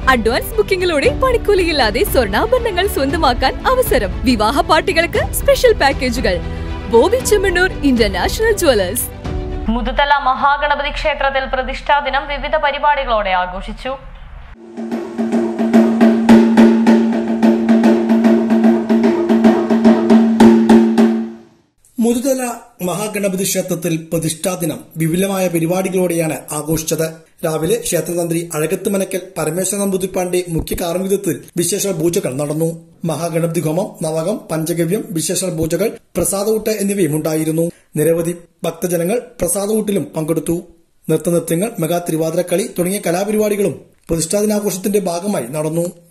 advance ബുക്കിംഗിലൂടെ പണിക്കൂലിയില്ലാതെ സ്വർണ്ണാഭരണങ്ങൾ സ്വന്തമാക്കാൻ അവസരം വിവാഹ പാർട്ടികൾക്ക് സ്പെഷ്യൽ പാക്കേജുകൾ ബോബി ചെമ്മണ്ണൂർ ഇന്റർനാഷണൽ ജ്വല്ലേഴ്സ് മുതുതല മഹാഗണപതി ക്ഷേത്രത്തിൽ പ്രതിഷ്ഠാ ദിനം വിവിധ പരിപാടികളോടെ ആഘോഷിച്ചു മുതുതല മഹാഗണപതി ക്ഷേത്രത്തിൽ പ്രതിഷ്ഠാദിനം വിപുലമായ പരിപാടികളോടെയാണ് ആഘോഷിച്ചത് രാവിലെ ക്ഷേത്രതന്ത്രി അഴകത്ത് മനക്കൽ പരമേശ്വര നമ്പൂതിരിപ്പാന്റെ മുഖ്യ കാർമ്മികത്വത്തിൽ വിശേഷ പൂജകൾ നടന്നു മഹാഗണപതി ഹോമം നവകം പഞ്ചഗവ്യം വിശേഷ പൂജകൾ പ്രസാദൂട്ട് എന്നിവയും ഉണ്ടായിരുന്നു നിരവധി ഭക്തജനങ്ങൾ പ്രസാദൂട്ടിലും പങ്കെടുത്തു നൃത്തനൃത്യങ്ങൾ മെഗാ തിരുവാതിരക്കളി തുടങ്ങിയ കലാപരിപാടികളും പ്രതിഷ്ഠാദിനാഘോഷത്തിന്റെ ഭാഗമായി നടന്നു